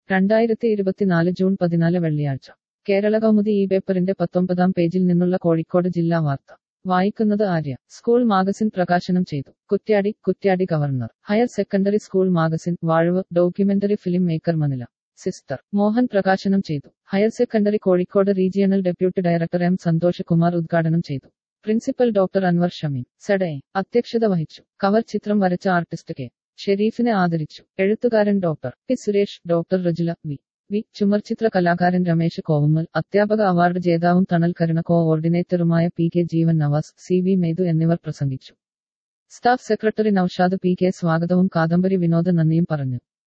രണ്ടായിരത്തി ഇരുപത്തിനാല് ജൂൺ പതിനാല് വെള്ളിയാഴ്ച കേരള കൗമുദി ഈ പേപ്പറിന്റെ പത്തൊമ്പതാം പേജിൽ നിന്നുള്ള കോഴിക്കോട് ജില്ലാ വാർത്ത വായിക്കുന്നത് ആര്യ സ്കൂൾ മാഗസിൻ പ്രകാശനം ചെയ്തു Kuttiady Kuttiady governor higher secondary school magazine വാഴവ് documentary film maker Manila sister Mohan പ്രകാശനം ചെയ്തു higher secondary Kozhikode regional deputy director M Santhosh Kumar ഉദ്ഘാടനം ചെയ്തു പ്രിൻസിപ്പൽ ഡോക്ടർ അൻവർ ഷമീം സഡയെ അധ്യക്ഷത വഹിച്ചു കവർ ചിത്രം വരച്ച ആർട്ടിസ്റ്റ് കെ ഷെരീഫിനെ ആദരിച്ചു എഴുത്തുകാരൻ doctor P Suresh doctor Rajula V V ചുമർചിത്ര കലാകാരൻ രമേശ് കോവുമ്മൽ അധ്യാപക അവാർഡ് ജേതാവും തണൽ കരുണ കോഓർഡിനേറ്ററുമായ P K Jeevan Navas C V Methu എന്നിവർ പ്രസംഗിച്ചു staff secretary Noushad P K സ്വാഗതവും കാദംബരി വിനോദ് നന്ദിയും പറഞ്ഞു